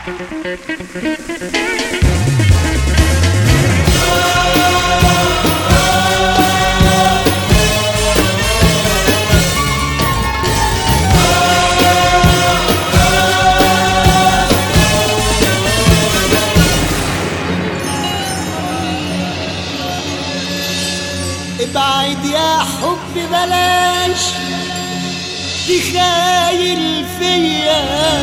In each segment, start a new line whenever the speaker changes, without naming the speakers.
ابعد يا حب بلاش تخايل فيا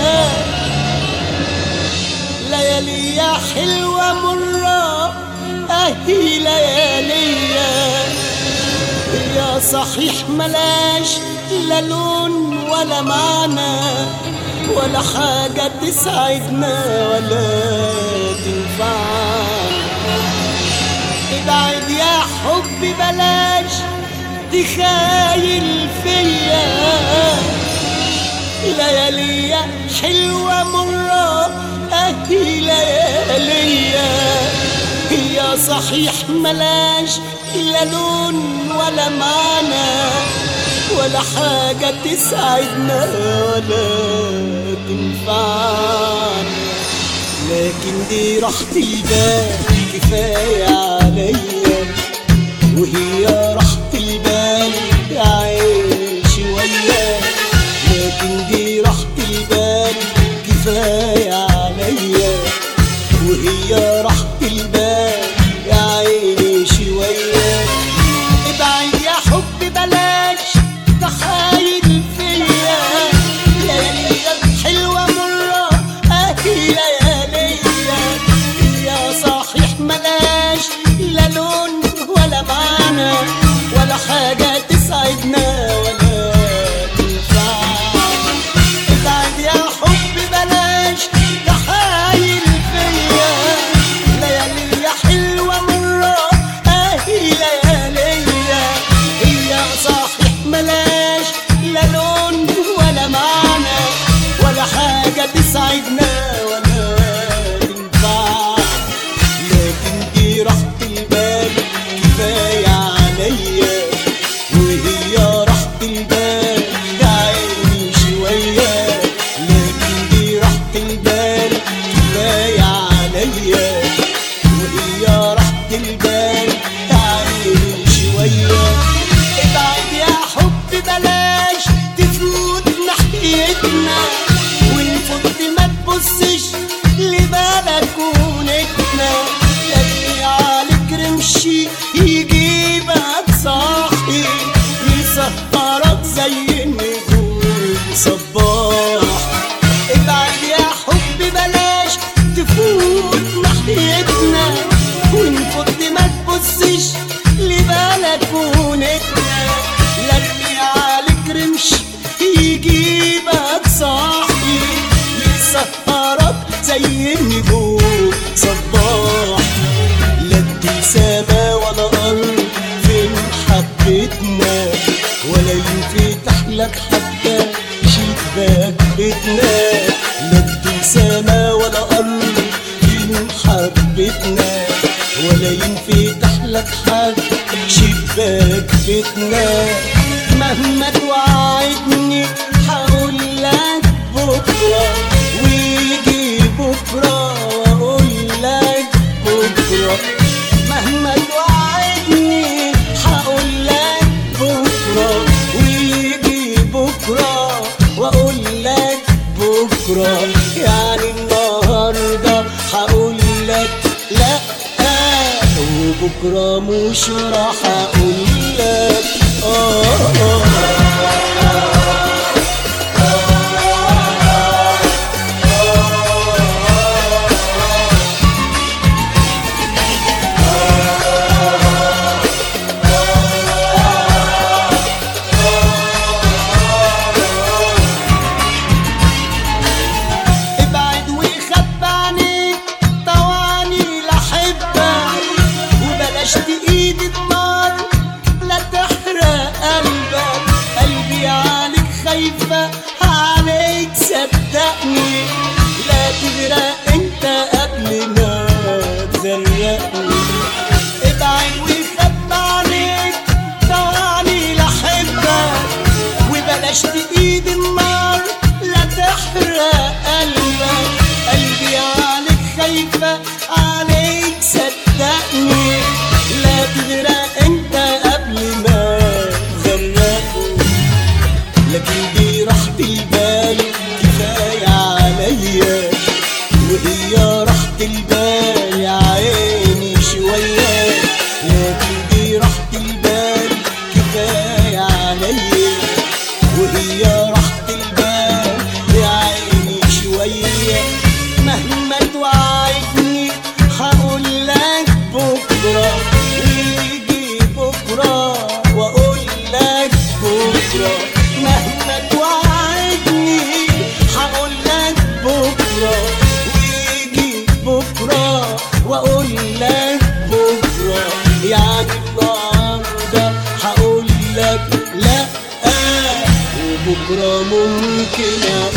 ليالي يا حلوة مرة اهي لياليا يا صحيح ملاش لا لون ولا معنى ولا حاجة تسعدنا ولا تنفعنا ابعد يا حب بلاش تخايل فيا ليالي حلوة مرة اهي لياليا هي صحيح ملاش لا لون ولا معنى ولا حاجة تسعدنا ولا تنفعنا لكن دي راحة البال كفاية عليا وهي راحة البال يا عين شوية لكن دي راحة البال كفاية عليا وهي راحة البال يا عيني شوية ابعد يا حب بلاش تخايل فيا ليالي حلوة مرة اهي لياليا يا صحيح ملاش لا لون ولا معنى ولا حاجة تسعدنا ولا تنفعنا ابعد يا حب بلاش تحايل فيا ليالي حلوة مرة اهي لياليا هي صحيح ملاش لا لون ولا معنى ولا حاجة تسعدنا ولا تنفع لكن دي راحة البال كفاية عليا وهي راحة البال يا عيني شوية لكن دي راحة البال كفاية عليا وهي راحة البال يا عيني شوية ابعد يا حب بلاش تفوت ناحيتنا ونفوت ما تبصش لبلكونتنا لاني عليك رمشي يجيبك صاحي يسهرك زي النجوم صباح ابعد يا حب بلاش تفوت ناحيتنا ونفوت ما تبصش لبلكونتنا لاني عليك رمش يجيبك صاحي يسهرك زي النجوم صباح لا ابتسامة ولا قلب فين حبتنا ولا ينفتح لك حتى شباك بيتنا لا ابتسامة ولا قلب فين حبتنا ولا ينفتح لك حتى شباك بيتنا مهما توعدني هقول لك بكره ويجي بكره واقول لك بكره مهما توعدني هقول لك بكره ويجي بكره واقول لك بكره يعني النهارده هقول لك لا وبكره مش راح اقول لك اه ابعد وخبى عنيك طواني لحبك وبلاش تقيد النار لا تحرق قلبك قلبي وهي راحة البال يا عيني شوية لكن دي راحة البال كفاية عليا وهي راحة البال يا عيني شوية مهما توعدني هقول لك بكرة ويجي بكرة واقول لك بكرة مهما توعدني هقول لك بكرة ويجي بكرة واقول لك بكرة يعني النهاردة هقول لك لا وبكرة ممكن